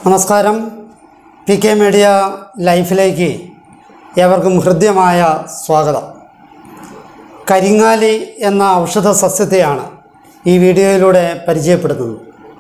നമസ്കാരം P K media ലൈഫിലേക്ക് ഏവർക്കും ഹൃദ്യമായ സ്വാഗതം കരിങ്ങാലി എന്ന ഔഷധ സസ്യത്തെയാണ് ഈ വീഡിയോയിലൂടെ പരിചയപ്പെടുത്തുന്നത്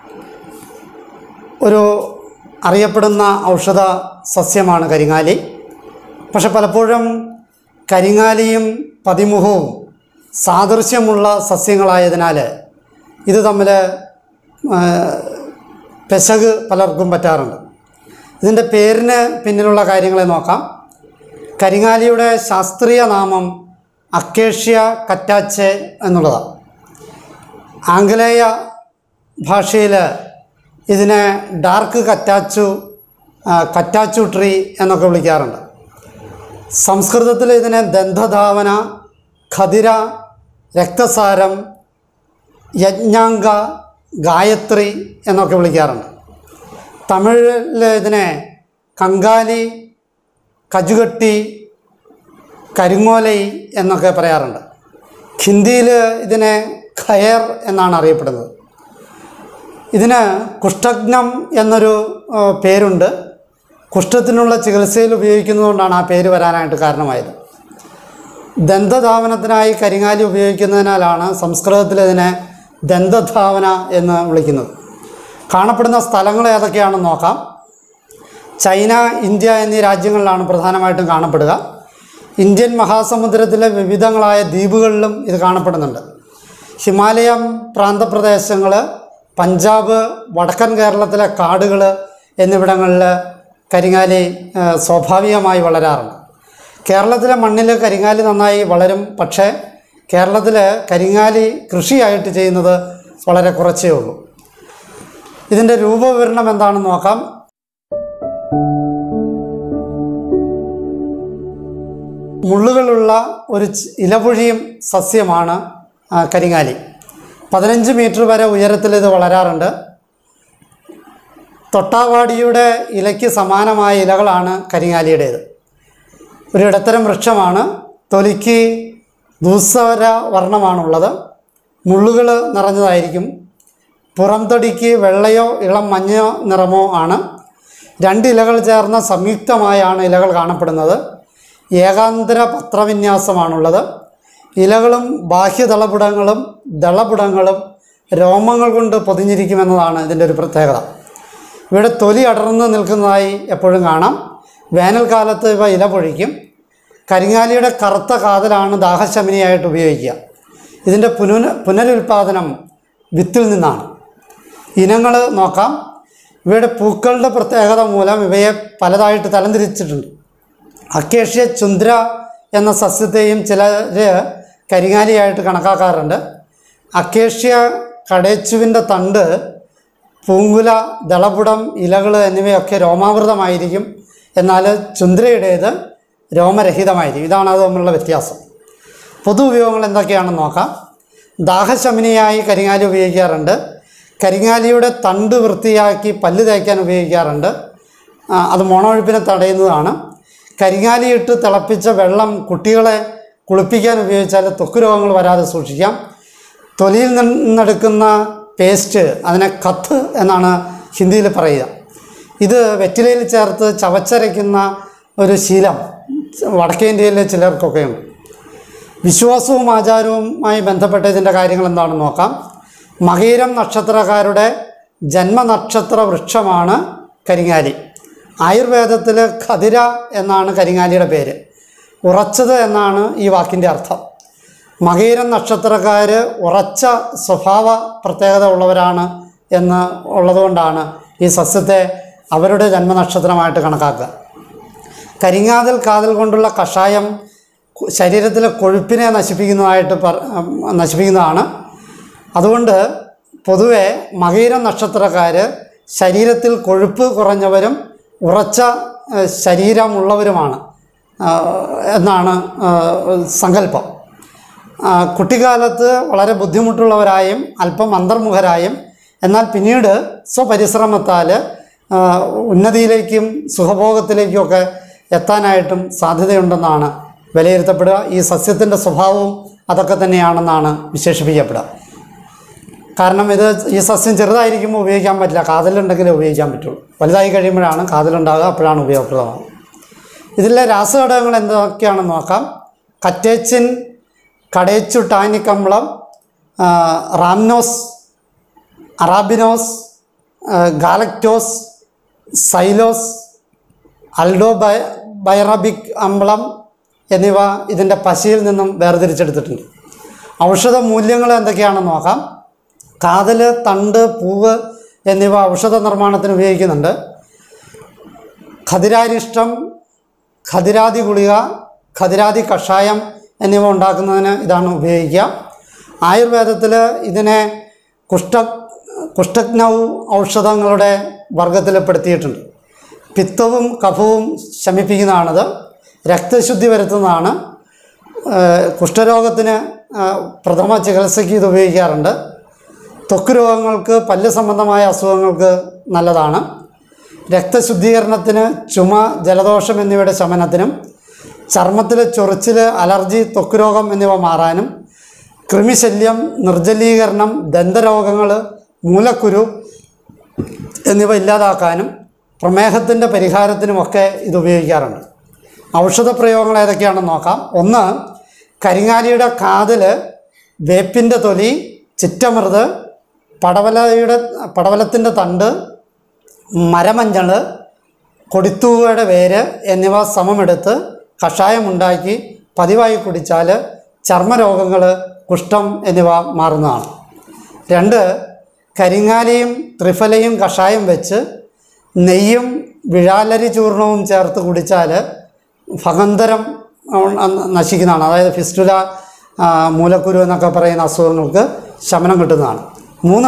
ഒരു അറിയപ്പെടുന്ന ഔഷധ സസ്യമാണ് കരിങ്ങാലി പക്ഷെ പലപ്പോഴും കരിങ്ങാലിയും പതിമുഖവും സാദൃശ്യമുള്ള സസ്യങ്ങളായതിനാൽ ഇത് തമ്മിൽ ആ, പെശക് പലർക്കും പറ്റാറുണ്ട് ഇതിൻ്റെ പേരിന് പിന്നിലുള്ള കാര്യങ്ങളെ നോക്കാം കരിങ്ങാലിയുടെ ശാസ്ത്രീയ നാമം അക്കേഷ്യ കറ്റാച്ചെ എന്നുള്ളതാണ് ആംഗലേയ ഭാഷയിൽ ഇതിനെ ഡാർക്ക് കറ്റാച്ചു ആ, കറ്റാച്ചു ട്രീ എന്നൊക്കെ വിളിക്കാറുണ്ട് സംസ്കൃതത്തിൽ ഇതിനെ ദന്തധാവന ഖതിര രക്തസാരം യജ്ഞാംഗ ഗായത്രി എന്നൊക്കെ വിളിക്കാറുണ്ട് തമിഴിൽ ഇതിനെ കങ്കാലി കജുകട്ടി കരിങ്ങോലൈ എന്നൊക്കെ പറയാറുണ്ട് ഹിന്ദിയിൽ ഇതിനെ ഖയർ എന്നാണ് അറിയപ്പെടുന്നത് ഇതിന് കുഷ്ഠഗ്നം എന്നൊരു ആ, പേരുണ്ട് കുഷ്ഠത്തിനുള്ള ചികിത്സയിൽ ഉപയോഗിക്കുന്നതുകൊണ്ടാണ് ആ പേര് വരാനായിട്ട് കാരണമായത് ദന്തധാവനത്തിനായി കരിങ്ങാലി ഉപയോഗിക്കുന്നതിനാലാണ് സംസ്കൃതത്തിൽ ഇതിനെ ദന്തധാവന എന്ന് വിളിക്കുന്നത് കാണപ്പെടുന്ന സ്ഥലങ്ങൾ ഏതൊക്കെയാണെന്ന് നോക്കാം ചൈന ഇന്ത്യ എന്നീ രാജ്യങ്ങളിലാണ് പ്രധാനമായിട്ടും കാണപ്പെടുക ഇന്ത്യൻ മഹാസമുദ്രത്തിലെ വിവിധങ്ങളായ ദ്വീപുകളിലും ഇത് കാണപ്പെടുന്നുണ്ട് ഹിമാലയം പ്രാന്തപ്രദേശങ്ങൾ പഞ്ചാബ് വടക്കൻ കേരളത്തിലെ കാടുകൾ എന്നിവിടങ്ങളിൽ കരിങ്ങാലി ആ, സ്വാഭാവികമായി വളരാറുണ്ട് കേരളത്തിലെ മണ്ണിൽ കരിങ്ങാലി നന്നായി വളരും പക്ഷേ കേരളത്തിൽ കരിങ്ങാലി കൃഷിയായിട്ട് ചെയ്യുന്നത് വളരെ കുറച്ചേ ഉള്ളൂ ഇതിൻ്റെ രൂപവിവരണം എന്താണെന്ന് നോക്കാം മുള്ളുകളുള്ള ഒരു ച്- ഇലപൊഴിയും സസ്യമാണ് ആ, കരിങ്ങാലി പതിനഞ്ച് മീറ്റർ വരെ ഉയരത്തിൽ ഇത് വളരാറുണ്ട് തൊട്ടാവാടിയുടെ ഇലയ്ക്ക് സമാനമായ ഇലകളാണ് കരിങ്ങാലിയുടേത് ഒരു ഇടത്തരം വൃക്ഷമാണ് തൊലിക്ക് ദൂസര വർണ്ണമാണുള്ളത് മുള്ളുകൾ നിറഞ്ഞതായിരിക്കും പുറംതൊടിക്ക് വെള്ളയോ ഇളം മഞ്ഞയോ നിറമോ ആണ് രണ്ട് ഇലകൾ ചേർന്ന സംയുക്തമായാണ് ഇലകൾ കാണപ്പെടുന്നത് ഏകാന്തര പത്രവിന്യാസമാണുള്ളത് ഇലകളും ബാഹ്യദളപുടങ്ങളും ദളപുടങ്ങളും രോമങ്ങൾ കൊണ്ട് പൊതിഞ്ഞിരിക്കുമെന്നതാണ് ഇതിൻ്റെ ഒരു പ്രത്യേകത ഇവിടെ തൊലി അടർന്ന് നിൽക്കുന്നതായി എപ്പോഴും കാണാം വേനൽക്കാലത്ത് ഇവ ഇല പൊഴിക്കും കരിങ്ങാലിയുടെ കറുത്ത കാതലാണ് ദാഹശമനിയായിട്ട് ഉപയോഗിക്കുക ഇതിൻ്റെ പുനരു പുനരുൽപാദനം വിത്തിൽ നിന്നാണ് ഇനങ്ങൾ നോക്കാം ഇവയുടെ പൂക്കളുടെ പ്രത്യേകത മൂലം ഇവയെ പലതായിട്ട് തരംതിരിച്ചിട്ടുണ്ട് അക്കേഷ്യ ചുന്ദ്ര എന്ന സസ്യത്തെയും ചിലർ കരിങ്ങാലിയായിട്ട് കണക്കാക്കാറുണ്ട് അക്കേഷ്യ കടേച്ചുവിൻ്റെ തണ്ട് പൂങ്കുല ദളപുടം ഇലകൾ എന്നിവയൊക്കെ രോമാവൃതമായിരിക്കും എന്നാൽ ചുന്ദ്രയുടേത് രോമരഹിതമായിരിക്കും ഇതാണ് അത് തമ്മിലുള്ള വ്യത്യാസം പൊതു ഉപയോഗങ്ങൾ എന്തൊക്കെയാണെന്ന് നോക്കാം ദാഹശമനിയായി കരിങ്ങാലി ഉപയോഗിക്കാറുണ്ട് കരിങ്ങാലിയുടെ തണ്ട് വൃത്തിയാക്കി പല്ല് തേക്കാൻ ഉപയോഗിക്കാറുണ്ട് ആ, അത് മോണൊഴുപ്പിനെ തടയുന്നതാണ് കരിങ്ങാലി ഇട്ട് തിളപ്പിച്ച വെള്ളം കുട്ടികളെ കുളിപ്പിക്കാൻ ഉപയോഗിച്ചാൽ ത്വക്ക് രോഗങ്ങൾ വരാതെ സൂക്ഷിക്കാം തൊലിയിൽ നിന്നെടുക്കുന്ന പേസ്റ്റ് അതിനെ കത്ത് എന്നാണ് ഹിന്ദിയിൽ പറയുക ഇത് വെറ്റിലയിൽ ചേർത്ത് ചവച്ചരയ്ക്കുന്ന ഒരു ശീലം വടക്കേ ഇന്ത്യയിലെ ചിലർക്കൊക്കെ ഉണ്ട് വിശ്വാസവും ആചാരവുമായി ബന്ധപ്പെട്ട ഇതിൻ്റെ കാര്യങ്ങൾ എന്താണെന്ന് നോക്കാം മകീരം നക്ഷത്രക്കാരുടെ ജന്മനക്ഷത്ര വൃക്ഷമാണ് കരിങ്ങാലി ആയുർവേദത്തിൽ ഖതിര എന്നാണ് കരിങ്ങാലിയുടെ പേര് ഉറച്ചത് എന്നാണ് ഈ വാക്കിൻ്റെ അർത്ഥം മകീരം നക്ഷത്രക്കാർ ഉറച്ച സ്വഭാവ പ്രത്യേകത ഉള്ളവരാണ് എന്ന് ഉള്ളതുകൊണ്ടാണ് ഈ സസ്യത്തെ അവരുടെ ജന്മനക്ഷത്രമായിട്ട് കണക്കാക്കുക കരിങ്ങാതിൽ കാതൽ കൊണ്ടുള്ള കഷായം കു- ശരീരത്തിലെ കൊഴുപ്പിനെ നശിപ്പിക്കുന്നതായിട്ട് പറ നശിപ്പിക്കുന്നതാണ് അതുകൊണ്ട് പൊതുവെ മകീര നക്ഷത്രക്കാർ ശരീരത്തിൽ കൊഴുപ്പ് കുറഞ്ഞവരും ഉറച്ച ഏഹ്, ശരീരമുള്ളവരുമാണ് ആ, എന്നാണ് ആ, സങ്കല്പം ആ, കുട്ടിക്കാലത്ത് വളരെ ബുദ്ധിമുട്ടുള്ളവരായും അല്പം അന്തർമുഖരായും എന്നാൽ പിന്നീട് സ്വപരിശ്രമത്താൽ ആ, ഉന്നതിയിലേക്കും സുഖഭോഗത്തിലേക്കുമൊക്കെ എത്താനായിട്ടും സാധ്യതയുണ്ടെന്നാണ് വിലയിരുത്തപ്പെടുക ഈ സസ്യത്തിൻ്റെ സ്വഭാവവും അതൊക്കെ തന്നെയാണെന്നാണ് വിശേഷിപ്പിക്കപ്പെടുക കാരണം ഇത് ഈ സസ്യം ചെറുതായിരിക്കുമ്പോൾ ഉപയോഗിക്കാൻ പറ്റില്ല കാതലുണ്ടെങ്കിലേ ഉപയോഗിക്കാൻ പറ്റുള്ളൂ വലുതായി കഴിയുമ്പോഴാണ് കാതലുണ്ടാകുക അപ്പോഴാണ് ഉപയോഗപ്രദമാകുന്നത് ഇതിലെ രാസഘടകങ്ങൾ എന്തൊക്കെയാണെന്ന് നോക്കാം കറ്റേച്ചിൻ കടേച്ചു ടാനിക് അമ്ലം ആ, റാംനോസ് അറാബിനോസ് ആ, galactose xylose aldobiuronic അമ്ലം എന്നിവ ഇതിൻ്റെ പശയിൽ നിന്നും വേർതിരിച്ചെടുത്തിട്ടുണ്ട് ഔഷധ മൂല്യങ്ങൾ എന്തൊക്കെയാണെന്ന് നോക്കാം കാതല് തണ്ട് പൂവ് എന്നിവ ഔഷധ നിർമ്മാണത്തിന് ഉപയോഗിക്കുന്നുണ്ട് ഖതിരാരിഷ്ടം ഖതിരാതി ഗുളിക ഖതിരാതി കഷായം എന്നിവ ഉണ്ടാക്കുന്നതിന് ഇതാണ് ഉപയോഗിക്കുക ആയുർവേദത്തിൽ ഇതിനെ കുഷ്ഠ കുഷ്ഠജ്ഞൗ ഔഷധങ്ങളുടെ വർഗത്തിൽ പെടുത്തിയിട്ടുണ്ട് പിത്തവും കഫവും ശമിപ്പിക്കുന്നതാണത് രക്തശുദ്ധി വരുത്തുന്നതാണ് ഏഹ് കുഷ്ഠരോഗത്തിന് ഏഹ് പ്രഥമ ചികിത്സയ്ക്ക് ഇത് ഉപയോഗിക്കാറുണ്ട് ത്വക്ക് രോഗങ്ങൾക്ക് പല്ല് സംബന്ധമായ അസുഖങ്ങൾക്ക് നല്ലതാണ് രക്തശുദ്ധീകരണത്തിന് ചുമ ജലദോഷം എന്നിവയുടെ ശമനത്തിനും ചർമ്മത്തിലെ ചൊറിച്ചിൽ അലർജി ത്വക്ക് രോഗം എന്നിവ മാറാനും കൃമിശല്യം നിർജ്ജലീകരണം ദന്തരോഗങ്ങൾ മൂലക്കുരു എന്നിവ ഇല്ലാതാക്കാനും പ്രമേഹത്തിൻ്റെ പരിഹാരത്തിനുമൊക്കെ ഇത് ഉപയോഗിക്കാറുണ്ട് ഔഷധ പ്രയോഗങ്ങൾ ഏതൊക്കെയാണെന്ന് നോക്കാം ഒന്ന് കരിങ്ങാലിയുടെ കാതിൽ വേപ്പിൻ്റെ തൊലി ചിറ്റമൃത് പടവലയുടെ പടവലത്തിൻ്റെ തണ്ട് മരമഞ്ഞൾ കൊടിത്തൂവയുടെ വേര് എന്നിവ സമമെടുത്ത് കഷായമുണ്ടാക്കി പതിവായി കുടിച്ചാൽ ചർമ്മരോഗങ്ങൾ കുഷ്ഠം എന്നിവ മാറുന്നതാണ് രണ്ട് കരിങ്ങാലിയും ത്രിഫലയും കഷായം വെച്ച് നെയ്യും വിഴാലരി ചൂർണവും ചേർത്ത് കുടിച്ചാൽ ഭഗന്തരം നശിക്കുന്നതാണ് അതായത് ഫിസ്റ്റുല ആ, മൂലക്കുരു എന്നൊക്കെ പറയുന്ന അസുഖങ്ങൾക്ക് ശമനം കിട്ടുന്നതാണ് മൂന്ന്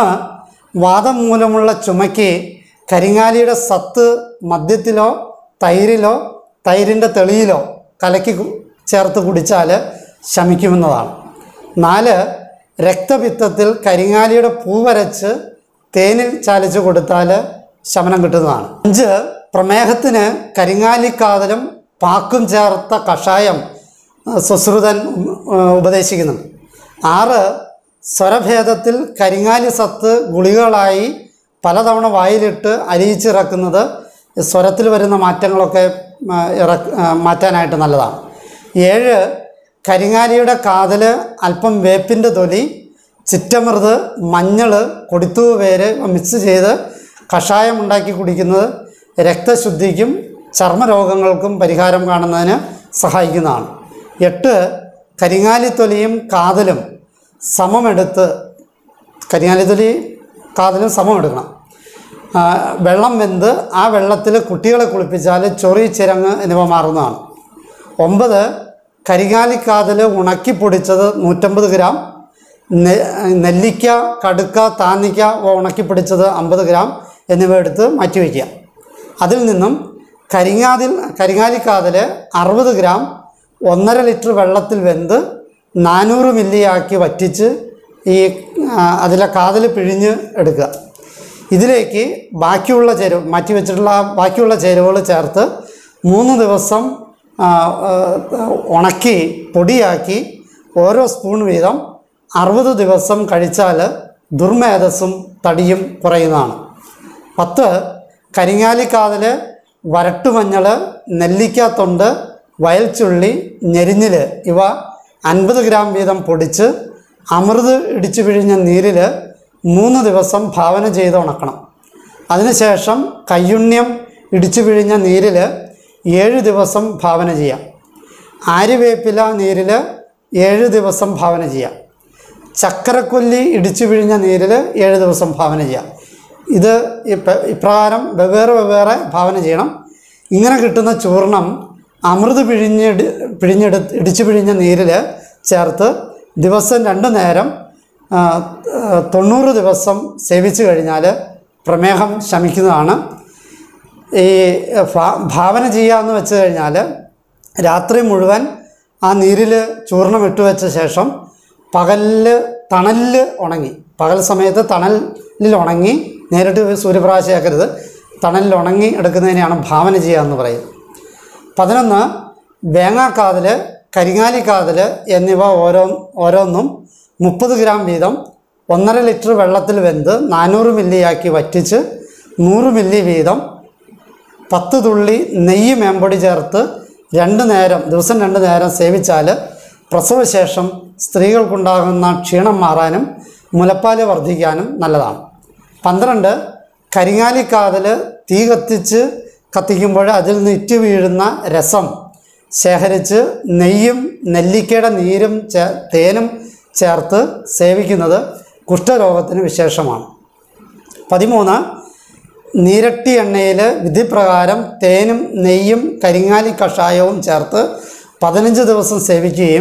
വാദം മൂലമുള്ള ചുമയ്ക്ക് കരിങ്ങാലിയുടെ സത്ത് മദ്യത്തിലോ തൈരിലോ തൈരിൻ്റെ തെളിയിലോ കലക്കി കു- ചേർത്ത് കുടിച്ചാൽ ശമിക്കുമെന്നതാണ് നാല് രക്തപിത്തത്തിൽ കരിങ്ങാലിയുടെ പൂവരച്ച് തേനിൽ ചാലിച്ച് കൊടുത്താൽ ശമനം കിട്ടുന്നതാണ് അഞ്ച് പ്രമേഹത്തിന് കരിങ്ങാലിക്കാതലും പാക്കും ചേർത്ത കഷായം ആ, സുശ്രുതൻ ഉം, ഉപദേശിക്കുന്നുണ്ട് ആറ് സ്വരഭേദത്തിൽ കരിങ്ങാലി സത്ത് ഗുളികളായി പലതവണ വായിലിട്ട് അലിയിച്ചിറക്കുന്നത് സ്വരത്തിൽ വരുന്ന മാറ്റങ്ങളൊക്കെ ആ, ഇറക്ക് ആ, മാറ്റാനായിട്ട് നല്ലതാണ് ഏഴ് കരിങ്ങാലിയുടെ കാതൽ അല്പം വേപ്പിൻ്റെ തൊലി ചിറ്റമൃത് മഞ്ഞൾ കൊടിത്തൂവ് വേര് മിക്സ് ചെയ്ത് കഷായം ഉണ്ടാക്കി കുടിക്കുന്നത് രക്തശുദ്ധിക്കും ചർമ്മരോഗങ്ങൾക്കും പരിഹാരം കാണുന്നതിന് സഹായിക്കുന്നതാണ് എട്ട് കരിങ്ങാലിത്തൊലിയും കാതലും സമമെടുത്ത് കരിങ്ങാലിത്തൊലി കാതലും സമമെടുക്കണം ആ, വെള്ളം വെന്ത് ആ വെള്ളത്തിൽ കുട്ടികളെ കുളിപ്പിച്ചാൽ ചൊറി ചിരങ്ങ് എന്നിവ മാറുന്നതാണ് ഒമ്പത് കരിങ്ങാലിക്കാതൽ ഉണക്കി പൊടിച്ചത് നൂറ്റമ്പത് ഗ്രാം നെ- നെല്ലിക്ക കടുക്ക താന്നിക്ക ഉണക്കി പൊടിച്ചത് അമ്പത് ഗ്രാം എന്നിവ എടുത്ത് മാറ്റി വയ്ക്കുക അതിൽ നിന്നും കരിങ്ങാതിൽ കരിങ്ങാലിക്കാതൽ അറുപത് ഗ്രാം ഒന്നര ലിറ്റർ വെള്ളത്തിൽ വെന്ത് നാനൂറ് മില്ലിയാക്കി വറ്റിച്ച് ഈ ആ, അതിലെ കാതൽ പിഴിഞ്ഞ് എടുക്കുക ഇതിലേക്ക് ബാക്കിയുള്ള ചേരുവ മാറ്റി വെച്ചിട്ടുള്ള ആ ബാക്കിയുള്ള ചേരുവകൾ ചേർത്ത് മൂന്ന് ദിവസം ആ, ആ, ഉണക്കി പൊടിയാക്കി ഓരോ സ്പൂൺ വീതം അറുപത് ദിവസം കഴിച്ചാൽ ദുർമേധസ്സും തടിയും കുറയുന്നതാണ് പത്ത് കരിങ്ങാലിക്കാതിൽ വരട്ടുമഞ്ഞൾ നെല്ലിക്കാത്തൊണ്ട് വയൽച്ചുള്ളി ഞെരിഞ്ഞിൽ ഇവ അൻപത് ഗ്രാം വീതം പൊടിച്ച് അമൃത് ഇടിച്ചു പിഴിഞ്ഞ നീരിൽ മൂന്ന് ദിവസം ഭാവന ചെയ്ത് ഉണക്കണം അതിനുശേഷം കയ്യുണ്യം ഇടിച്ചു പിഴിഞ്ഞ നീരിൽ ഏഴ് ദിവസം ഭാവന ചെയ്യാം ആര്യവേപ്പില നീരിൽ ഏഴ് ദിവസം ഭാവന ചെയ്യാം ചക്കരക്കൊല്ലി ഇടിച്ചു പിഴിഞ്ഞ നീരിൽ ഏഴ് ദിവസം ഭാവന ചെയ്യാം ഇത് ഇപ്പ- ഇപ്രകാരം വെവ്വേറെ വെവ്വേറെ ഭാവന ചെയ്യണം ഇങ്ങനെ കിട്ടുന്ന ചൂർണം അമൃത് പിഴിഞ്ഞ് പിഴിഞ്ഞെടുത്ത് ഇടിച്ചു പിഴിഞ്ഞ നീരിൽ ചേർത്ത് ദിവസം രണ്ട് നേരം ആ, ആ, തൊണ്ണൂറ് ദിവസം സേവിച്ചു കഴിഞ്ഞാൽ പ്രമേഹം ശമിക്കുന്നതാണ് ഈ ഭാ- ഭാവന ചെയ്യാന്ന് വെച്ച് കഴിഞ്ഞാൽ രാത്രി മുഴുവൻ ആ നീരിൽ ചൂർണം ഇട്ട് വെച്ച ശേഷം പകലിൽ തണലിൽ ഉണങ്ങി പകൽ സമയത്ത് തണലിൽ ഉണങ്ങി നേരിട്ട് സൂര്യപ്രകാശമാക്കരുത് തണലിൽ ഉണങ്ങി എടുക്കുന്നതിനെയാണ് ഭാവന ചെയ്യുക എന്ന് പറയുന്നത് പതിനൊന്ന് വേങ്ങാക്കാതിൽ കരിങ്ങാലിക്കാതിൽ എന്നിവ ഓരോ ഓരോന്നും മുപ്പത് ഗ്രാം വീതം ഒന്നര ലിറ്റർ വെള്ളത്തിൽ വെന്ത് നാനൂറ് മില്ലിയാക്കി വറ്റിച്ച് നൂറ് മില്ലി വീതം പത്ത് തുള്ളി നെയ്യ് മേമ്പൊടി ചേർത്ത് രണ്ട് നേരം ദിവസം രണ്ട് നേരം സേവിച്ചാൽ പ്രസവശേഷം സ്ത്രീകൾക്കുണ്ടാകുന്ന ക്ഷീണം മാറാനും മുലപ്പാല് വർദ്ധിക്കാനും നല്ലതാണ് പന്ത്രണ്ട് കരിങ്ങാലിക്കാതൽ തീ കത്തിച്ച് കത്തിക്കുമ്പോൾ അതിൽ നിന്ന് ഇറ്റ് വീഴുന്ന രസം ശേഖരിച്ച് നെയ്യും നെല്ലിക്കയുടെ നീരും ചേ തേനും ചേർത്ത് സേവിക്കുന്നത് കുഷ്ഠരോഗത്തിന് വിശേഷമാണ് പതിമൂന്ന് നീരട്ടി എണ്ണയിൽ വിധിപ്രകാരം തേനും നെയ്യും കരിങ്ങാലി കഷായവും ചേർത്ത് പതിനഞ്ച് ദിവസം സേവിക്കുകയും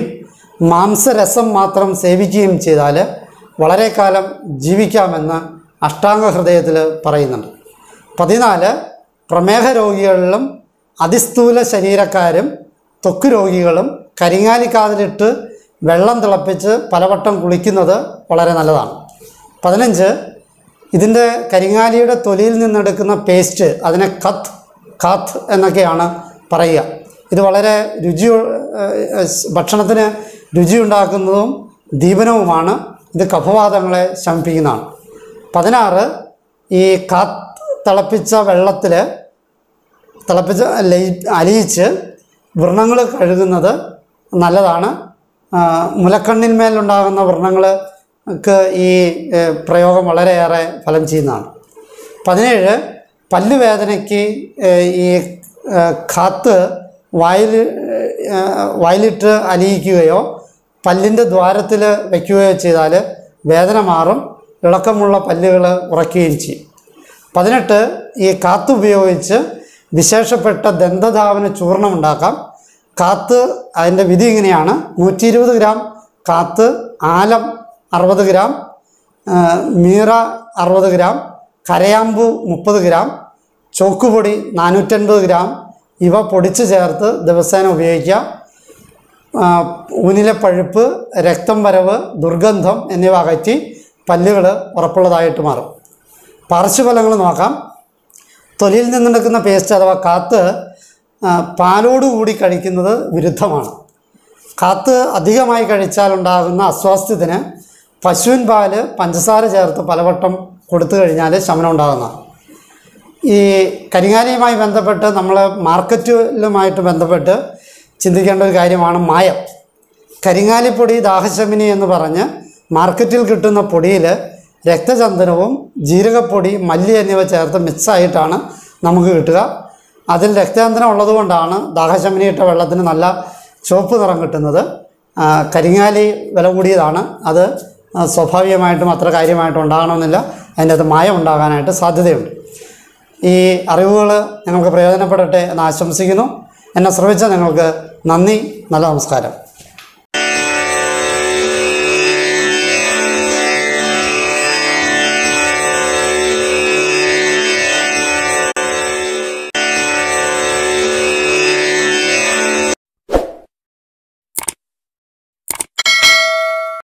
മാംസരസം മാത്രം സേവിക്കുകയും ചെയ്താൽ വളരെ കാലം ജീവിക്കാമെന്ന് അഷ്ടാംഗ ഹൃദയത്തിൽ പറയുന്നുണ്ട് പതിനാല് പ്രമേഹ രോഗികളിലും അതിസ്ഥൂല ശരീരക്കാരും ത്വക്ക് രോഗികളും കരിങ്ങാലിക്കാതിലിട്ട് വെള്ളം തിളപ്പിച്ച് പലവട്ടം കുളിക്കുന്നത് വളരെ നല്ലതാണ് പതിനഞ്ച് ഇതിൻ്റെ കരിങ്ങാലിയുടെ തൊലിയിൽ നിന്നെടുക്കുന്ന പേസ്റ്റ് അതിനെ കത്ത് കാത്ത് എന്നൊക്കെയാണ് പറയുക ഇത് വളരെ രുചി ഏഹ്, ഭക്ഷണത്തിന് രുചി ഉണ്ടാക്കുന്നതും ദീപനവുമാണ് ഇത് കഫവാദങ്ങളെ ശമിപ്പിക്കുന്നതാണ് പതിനാറ് ഈ കാത്ത് തിളപ്പിച്ച വെള്ളത്തിൽ തിളപ്പിച്ച ലയി അലിയിച്ച് വ്രണങ്ങൾ കഴുകുന്നത് നല്ലതാണ് ആ, മുലക്കണ്ണിന്മേലുണ്ടാകുന്ന വ്രണങ്ങൾക്ക് ഈ ഏ, പ്രയോഗം വളരെയേറെ ഫലം ചെയ്യുന്നതാണ് പതിനേഴ് പല്ലുവേദനയ്ക്ക് ഏ, ഈ ഏ, കാത്ത് വായിൽ ഏ, വായിലിട്ട് അലിയിക്കുകയോ പല്ലിൻ്റെ ദ്വാരത്തിൽ വയ്ക്കുകയോ ചെയ്താൽ വേദന മാറും ഇളക്കമുള്ള പല്ലുകൾ ഉറക്കുകയും ചെയ്യും പതിനെട്ട് ഈ കാത്ത് ഉപയോഗിച്ച് വിശേഷപ്പെട്ട ദന്തധാവന ചൂർണം ഉണ്ടാക്കാം കാത്ത് അതിൻ്റെ വിധി ഇങ്ങനെയാണ് നൂറ്റി ഇരുപത് ഗ്രാം കാത്ത് ആലം അറുപത് ഗ്രാം ആ, മീറ അറുപത് ഗ്രാം കരയാമ്പു മുപ്പത് ഗ്രാം ചോക്കുപൊടി നാനൂറ്റൻപത് ഗ്രാം ഇവ പൊടിച്ച് ചേർത്ത് ദിവസേന ഉപയോഗിക്കുക ആ, ഊനിലെ പഴുപ്പ് രക്തം വരവ് ദുർഗന്ധം എന്നിവ അകറ്റി പല്ലുകൾ ഉറപ്പുള്ളതായിട്ട് മാറും പാർശ്വഫലങ്ങൾ നോക്കാം തൊലിയിൽ നിന്നെടുക്കുന്ന പേസ്റ്റ് അഥവാ കാത്ത് ആ, പാലോടുകൂടി കഴിക്കുന്നത് വിരുദ്ധമാണ് കാത്ത് അധികമായി കഴിച്ചാൽ ഉണ്ടാകുന്ന അസ്വാസ്ഥ്യത്തിന് പശുവിൻ പാല് പഞ്ചസാര ചേർത്ത് പലവട്ടം കൊടുത്തു കഴിഞ്ഞാൽ ശമനം ഉണ്ടാകുന്നതാണ് ഈ കരിങ്ങാലിയുമായി ബന്ധപ്പെട്ട് നമ്മൾ മാർക്കറ്റിലുമായിട്ട് ബന്ധപ്പെട്ട് ചിന്തിക്കേണ്ട ഒരു കാര്യമാണ് മായം കരിങ്ങാലിപ്പൊടി ദാഹശമിനി എന്ന് പറഞ്ഞ് മാർക്കറ്റിൽ കിട്ടുന്ന പൊടിയിൽ രക്തചന്ദനവും ജീരകപ്പൊടി മല്ലി എന്നിവ ചേർത്ത് മിക്സായിട്ടാണ് നമുക്ക് കിട്ടുക അതിൽ രക്തചന്ദനം ഉള്ളതുകൊണ്ടാണ് ദാഹശമിനി ഇട്ട വെള്ളത്തിന് നല്ല ചുവപ്പ് നിറം കിട്ടുന്നത് ആ, കരിങ്ങാലി വില കൂടിയതാണ് അത് ആ, സ്വാഭാവികമായിട്ടും അത്ര കാര്യമായിട്ടും ഉണ്ടാകണമെന്നില്ല അതിൻ്റെ അകത്ത് മായം ഉണ്ടാകാനായിട്ട് സാധ്യതയുണ്ട് ഈ അറിവുകൾ നിങ്ങൾക്ക് പ്രയോജനപ്പെടട്ടെ എന്ന് ആശംസിക്കുന്നു എന്നെ ശ്രമിച്ച നിങ്ങൾക്ക് നന്ദി നല്ല നമസ്കാരം